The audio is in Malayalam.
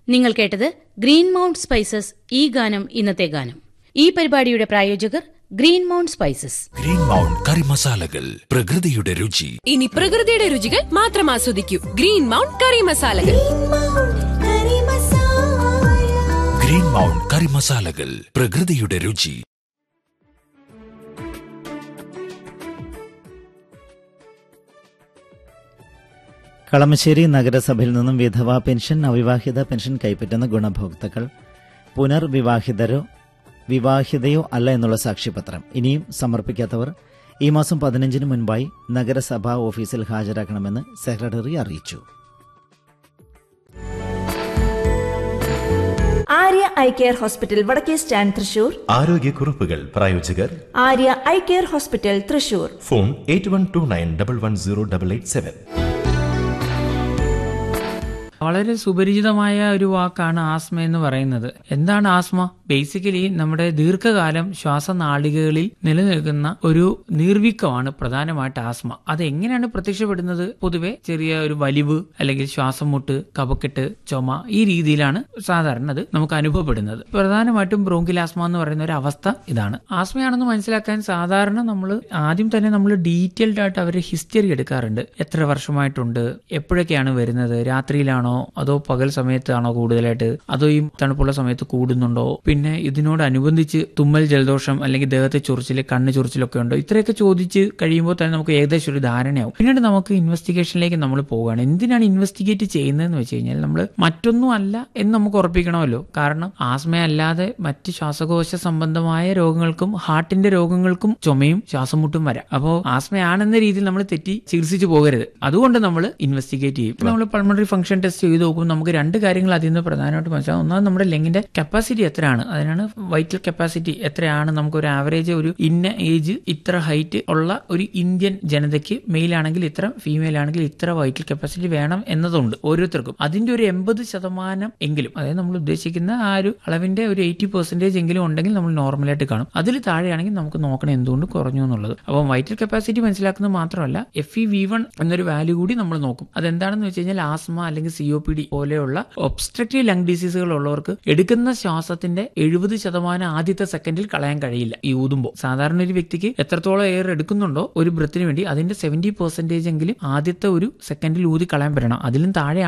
നിങ്ങൾ കേട്ടത് ഗ്രീൻ മൗണ്ട് സ്പൈസസ് ഈ ഗാനം ഇന്നത്തെ ഗാനം ഈ പരിപാടിയുടെ പ്രായോജകർ green mount spices green mount കറി മസാലകൾ പ്രകൃതിയുടെ രുചി ഇനി പ്രകൃതിയുടെ രുചികൾ മാത്രം ആസ്വദിക്കൂ ഗ്രീൻ മൗണ്ട് കറി മസാലകൾ ഗ്രീൻ മൗണ്ട് കറി മസാലകൾ പ്രകൃതിയുടെ രുചി കളമശ്ശേരി നഗരസഭയിൽ നിന്നും വിധവാ പെൻഷൻ അവിവാഹിത പെൻഷൻ കൈപ്പറ്റുന്ന ഗുണഭോക്താക്കൾ പുനർവിവാഹിതരോ വിവാഹിതയോ അല്ല എന്നുള്ള സാക്ഷ്യപത്രം ഇനിയും സമർപ്പിക്കാത്തവർ ഈ മാസം പതിനഞ്ചിന് മുൻപായി നഗരസഭാ ഓഫീസിൽ ഹാജരാക്കണമെന്ന് സെക്രട്ടറി അറിയിച്ചു ആര്യ ഐ കെയർ ഹോസ്പിറ്റൽ വടക്കേ സ്റ്റാൻഡ് തൃശൂർ ആരോഗ്യക്കുറിപ്പുകൾ പ്രായോജകർ Arya eye care hospital Thrissur phone eight one two nine double one zero double eight seven വളരെ സുപരിചിതമായ ഒരു വാക്കാണ് ആസ്മ എന്ന് പറയുന്നത് എന്താണ് ആസ്മ ബേസിക്കലി നമ്മുടെ ദീർഘകാലം ശ്വാസനാളികകളിൽ നിലനിൽക്കുന്ന ഒരു നീർവീക്കമാണ് പ്രധാനമായിട്ട് ആസ്മ അത് എങ്ങനെയാണ് പ്രത്യക്ഷപ്പെടുന്നത് പൊതുവെ ചെറിയ ഒരു വലിവ് അല്ലെങ്കിൽ ശ്വാസം മുട്ട് കപക്കെട്ട് ചുമ ഈ രീതിയിലാണ് സാധാരണ അത് നമുക്ക് അനുഭവപ്പെടുന്നത് പ്രധാനമായിട്ടും ബ്രോങ്കിൽ ആസ്മ എന്ന് പറയുന്ന ഒരു അവസ്ഥ ഇതാണ് ആസ്മയാണെന്ന് മനസ്സിലാക്കാൻ സാധാരണ നമ്മൾ ആദ്യം തന്നെ നമ്മൾ ഡീറ്റെയിൽഡ് ആയിട്ട് അവരുടെ ഹിസ്റ്ററി എടുക്കാറുണ്ട് എത്ര വർഷമായിട്ടുണ്ട് എപ്പോഴൊക്കെയാണ് വരുന്നത് രാത്രിയിലാണോ അതോ പകൽ സമയത്താണോ കൂടുതലായിട്ട് അതോ ഈ തണുപ്പുള്ള സമയത്ത് കൂടുന്നുണ്ടോ പിന്നെ ഇതിനോടനുബന്ധിച്ച് തുമ്മൽ ജലദോഷം അല്ലെങ്കിൽ ദേഹത്തെ ചൊറിച്ചില് കണ്ണ് ചൊറിച്ചിലൊക്കെ ഉണ്ടോ ഇത്രയൊക്കെ ചോദിച്ച് കഴിയുമ്പോൾ തന്നെ നമുക്ക് ഏകദേശം ഒരു ധാരണയാവും പിന്നീട് നമുക്ക് ഇൻവെസ്റ്റിഗേഷനിലേക്ക് നമ്മൾ പോവുകയാണ് എന്തിനാണ് ഇൻവെസ്റ്റിഗേറ്റ് ചെയ്യുന്നതെന്ന് വെച്ച് കഴിഞ്ഞാൽ നമ്മൾ മറ്റൊന്നും അല്ല എന്ന് നമുക്ക് ഉറപ്പിക്കണമല്ലോ കാരണം ആസ്മ അല്ലാതെ മറ്റ് ശ്വാസകോശ സംബന്ധമായ രോഗങ്ങൾക്കും ഹാർട്ടിന്റെ രോഗങ്ങൾക്കും ചുമയും ശ്വാസം മുട്ടും വരാം അപ്പോൾ ആസ്മയാണെന്ന രീതിയിൽ നമ്മൾ തെറ്റി ചികിത്സിച്ചു പോകരുത് അതുകൊണ്ട് നമ്മൾ ഇൻവെസ്റ്റിഗേറ്റ് ചെയ്യും നമ്മൾ പൾമണറി ഫംഗ്ഷൻ ടെസ്റ്റ് ചെയ്ത് നോക്കുമ്പോൾ നമുക്ക് രണ്ട് കാര്യങ്ങൾ അതിൽ നിന്ന് പ്രധാനമായിട്ട് മനസ്സിലാവും ഒന്നാമത് നമ്മുടെ ലെങ്ങിന്റെ കപ്പാസിറ്റി എത്രയാണ് അതിനാണ് വൈറ്റൽ കപ്പാസിറ്റി എത്രയാണ് നമുക്ക് ഒരു ആവറേജ് ഒരു ഇന്ന ഏജ് ഇത്ര ഹൈറ്റ് ഉള്ള ഒരു ഇന്ത്യൻ ജനതയ്ക്ക് മെയിൽ ആണെങ്കിൽ ഇത്ര ഫീമെയിൽ ആണെങ്കിൽ ഇത്ര വൈറ്റൽ കപ്പാസിറ്റി വേണം എന്നതുണ്ട് ഓരോരുത്തർക്കും അതിന്റെ ഒരു എൺപത് ശതമാനം എങ്കിലും അതായത് നമ്മൾ ഉദ്ദേശിക്കുന്ന ആ ഒരു അളവിന്റെ ഒരു എയ്റ്റി പെർസെന്റേജ് എങ്കിലും ഉണ്ടെങ്കിൽ നമ്മൾ നോർമലായിട്ട് കാണും അതിൽ താഴെയാണെങ്കിൽ നമുക്ക് നോക്കണം എന്തുകൊണ്ട് കുറഞ്ഞു എന്നുള്ളത് അപ്പം വൈറ്റൽ കപ്പാസിറ്റി മനസ്സിലാക്കുന്നത് മാത്രമല്ല എഫ് ഇ വി വൺ എന്നൊരു വാല്യൂ കൂടി നമ്മൾ നോക്കും അതെന്താണെന്ന് വെച്ച് കഴിഞ്ഞാൽ ആസ്മ അല്ലെങ്കിൽ സി ഒ പി ഡി പോലെയുള്ള ഒബ്സ്ട്രക്റ്റീവ് ലങ് ഡിസീസുകൾ ഉള്ളവർക്ക് എടുക്കുന്ന ശ്വാസത്തിന്റെ എഴുപത് ശതമാനം ആദ്യത്തെ സെക്കൻഡിൽ കളയാൻ കഴിയില്ല ഈ ഊതുമ്പോൾ സാധാരണ ഒരു വ്യക്തിക്ക് എത്രത്തോളം എയർ എടുക്കുന്നുണ്ടോ ഒരു ബ്രത്തിന് വേണ്ടി അതിന്റെ സെവന്റി പെർസെന്റേജ് എങ്കിലും ആദ്യത്തെ ഒരു സെക്കൻഡിൽ ഊതി കളയാൻ പറ്റണം അതിലും താഴെ